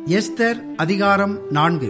Esther அதிகாரம் நான்கு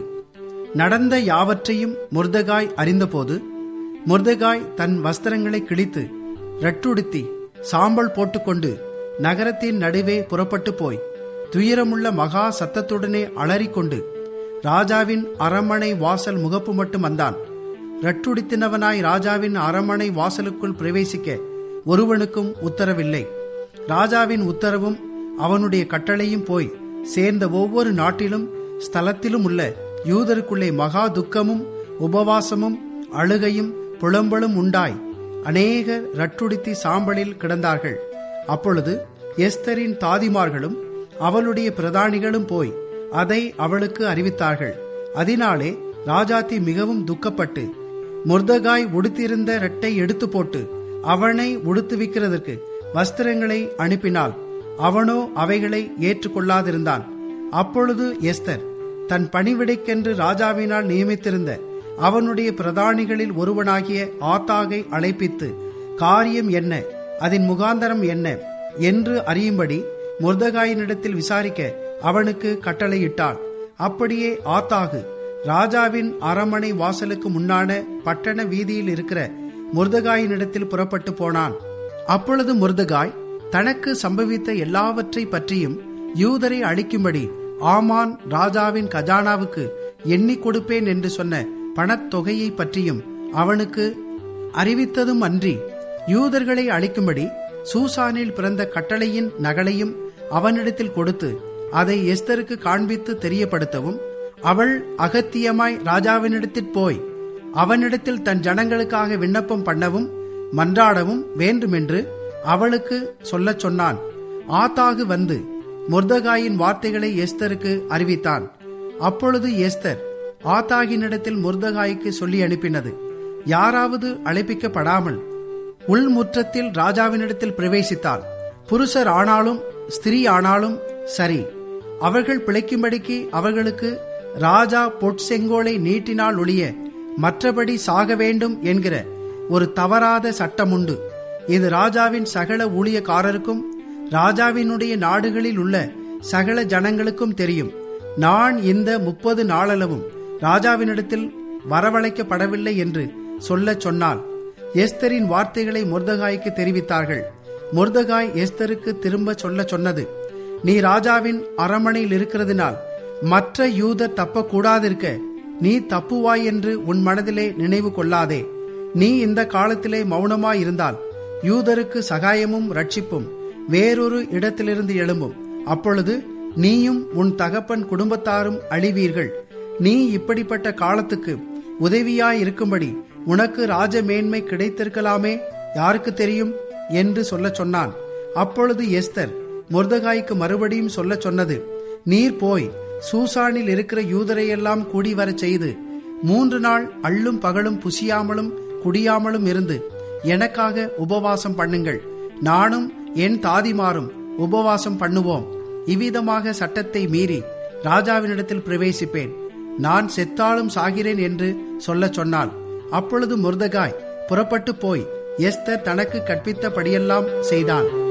நடந்த யாவற்றையும் முர்தகாய் அறிந்தபோது முர்தகாய் தன் வஸ்திரங்களை கிழித்து ரட்டுடுத்தி சாம்பல் போட்டுக்கொண்டு நகரத்தின் நடுவே புறப்பட்டு போய் துயரமுள்ள மகா சத்தத்துடனே அலறிக்கொண்டு ராஜாவின் அரண்மனை வாசல் முகப்பு மட்டும் வந்தான் ரட்டுடித்தினவனாய் ராஜாவின் அரண்மனை வாசலுக்குள் பிரவேசிக்க ஒருவனுக்கும் உத்தரவில்லை ராஜாவின் உத்தரவும் அவனுடைய கட்டளையும் போய் சேர்ந்த ஒவ்வொரு நாட்டிலும் ஸ்தலத்திலும் உள்ள யூதருக்குள்ளே மகா துக்கமும் உபவாசமும் அழுகையும் புலம்பலும் உண்டாய் அநேகர் ரட்டுடித்தி சாம்பலில் கிடந்தார்கள் அப்பொழுது எஸ்தரின் தாதிமார்களும் அவளுடைய பிரதானிகளும் போய் அதை அவளுக்கு அறிவித்தார்கள் அதனாலே ராஜாத்தி மிகவும் துக்கப்பட்டு முர்தகாய் உடுத்திருந்த ரெட்டை எடுத்து போட்டு அவனை உடுத்துவிக்கிறதற்கு வஸ்திரங்களை அனுப்பினாள் அவனோ அவைகளை ஏற்றுக்கொள்ளாதிருந்தான் அப்பொழுது எஸ்தர் தன் பணிவிடைக்கென்று ராஜாவினால் நியமித்திருந்த அவனுடைய பிரதானிகளில் ஒருவனாகிய ஆத்தாகை அழைப்பித்து காரியம் என்ன அதன் முகாந்தரம் என்ன என்று அறியும்படி முர்தகாயினிடத்தில் விசாரிக்க அவனுக்கு கட்டளையிட்டாள் அப்படியே ஆத்தாகு ராஜாவின் அரண்மனை வாசலுக்கு முன்னான பட்டண வீதியில் இருக்கிற முர்தகாயினிடத்தில் புறப்பட்டு போனான் அப்பொழுது முர்தகாய் தனக்கு சம்பவித்த எல்லாவற்றை பற்றியும் யூதரை அழிக்கும்படி ஆமான் ராஜாவின் கஜானாவுக்கு எண்ணி கொடுப்பேன் என்று சொன்ன பணத்தொகையை பற்றியும் அவனுக்கு அறிவித்ததும் அன்றி யூதர்களை அழிக்கும்படி சூசானில் பிறந்த கட்டளையின் நகலையும் அவனிடத்தில் கொடுத்து அதை எஸ்தருக்கு காண்பித்து தெரியப்படுத்தவும் அவள் அகத்தியமாய் ராஜாவினிடத்தில் போய் அவனிடத்தில் தன் ஜனங்களுக்காக விண்ணப்பம் பண்ணவும் மன்றாடவும் வேண்டுமென்று அவளுக்கு சொல்லச் சொன்னான் ஆத்தாகு வந்து முர்தகாயின் வார்த்தைகளை எஸ்தருக்கு அறிவித்தான் அப்பொழுது எஸ்தர் ஆத்தாகினிடத்தில் முர்தகாய்க்கு சொல்லி அனுப்பினது யாராவது அழைப்பிக்கப்படாமல் உள்முற்றத்தில் ராஜாவினிடத்தில் பிரவேசித்தால் புருஷர் ஆனாலும் ஸ்திரீ ஆனாலும் சரி அவர்கள் பிழைக்கும்படிக்கு அவர்களுக்கு ராஜா பொற்செங்கோலை நீட்டினால் ஒழிய மற்றபடி சாக வேண்டும் என்கிற ஒரு தவறாத சட்டம் உண்டு இது ராஜாவின் சகல ஊழியக்காரருக்கும் ராஜாவினுடைய நாடுகளில் உள்ள சகல ஜனங்களுக்கும் தெரியும் நான் இந்த முப்பது நாளளவும் ராஜாவினிடத்தில் வரவழைக்கப்படவில்லை என்று சொல்லச் சொன்னால் எஸ்தரின் வார்த்தைகளை முர்தகாய்க்கு தெரிவித்தார்கள் முர்தகாய் எஸ்தருக்கு திரும்ப சொல்ல சொன்னது நீ ராஜாவின் அரண்மனையில் இருக்கிறதுனால் மற்ற யூதர் தப்பக்கூடாதிருக்க நீ தப்புவாய் என்று உன் மனதிலே நினைவு கொள்ளாதே நீ இந்த காலத்திலே மௌனமாயிருந்தால் யூதருக்கு சகாயமும் ரட்சிப்பும் வேறொரு இடத்திலிருந்து எழும்பும் அப்பொழுது நீயும் உன் தகப்பன் குடும்பத்தாரும் அழிவீர்கள் நீ இப்படிப்பட்ட காலத்துக்கு உதவியாய் இருக்கும்படி உனக்கு ராஜ மேன்மை கிடைத்திருக்கலாமே யாருக்கு தெரியும் என்று சொல்ல சொன்னான் அப்பொழுது எஸ்தர் முர்தகாய்க்கு மறுபடியும் சொல்ல சொன்னது நீர் போய் சூசானில் இருக்கிற யூதரையெல்லாம் கூடி வரச் செய்து மூன்று நாள் அள்ளும் பகலும் புசியாமலும் குடியாமலும் இருந்து எனக்காக உபவாசம் பண்ணுங்கள் நானும் என் தாதிமாரும் உபவாசம் பண்ணுவோம் இவ்விதமாக சட்டத்தை மீறி ராஜாவினிடத்தில் பிரவேசிப்பேன் நான் செத்தாலும் சாகிறேன் என்று சொல்லச் சொன்னாள் அப்பொழுது முர்தகாய் புறப்பட்டு போய் எஸ்தர் தனக்கு கற்பித்தபடியெல்லாம் செய்தான்